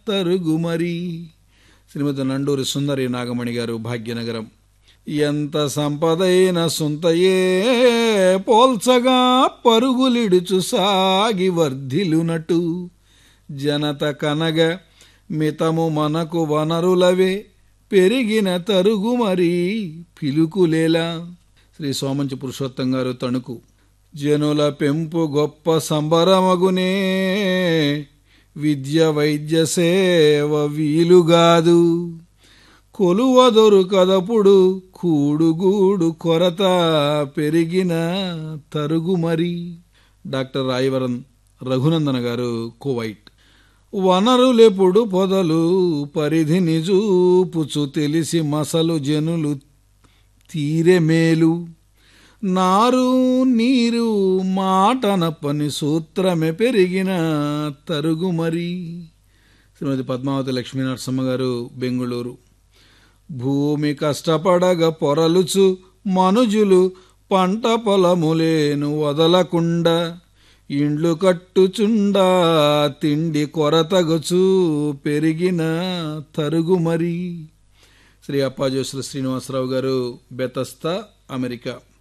తరుగుమరి శ్రీమతి నండూరి సుందరి నాగమణి గారు భాగ్యనగరం ఎంత సంపదైన సుంతయే పోల్చగా పరుగులిడుచు సాగి వర్ధిలునటు జనత కనగ మితము మనకు వనరులవే పెరిగిన తరుగు మరి పిలుకులేలా శ్రీ సోమంచి పురుషోత్తం గారు తణుకు జనుల పెంపు గొప్ప సంబరమగునే విద్య వైద్య సేవ వీలుగాదు కొలువ దొరుకదపుడు కూడుగూడు కొరత పెరిగిన తరుగు మరి డాక్టర్ రాయవరన్ రఘునందన గారు కువైట్ వనరులెప్పుడు పొదలు పరిధిని చూపుచు తెలిసి మసలు జనులు తీరె మేలు నారు నీరు మాటనప్పని సూత్రమే పెరిగిన తరుగు మరి శ్రీమతి పద్మావతి లక్ష్మీనరసింహ గారు బెంగుళూరు భూమి కష్టపడగ పొరలుచు మనుజులు పంట పొలములేను వదలకుండా ఇండ్లు కట్టుచుండా తిండి కొరతగచు పెరిగిన తరుగు మరి శ్రీ అప్పాజోసుల శ్రీనివాసరావు గారు బెతస్తా అమెరికా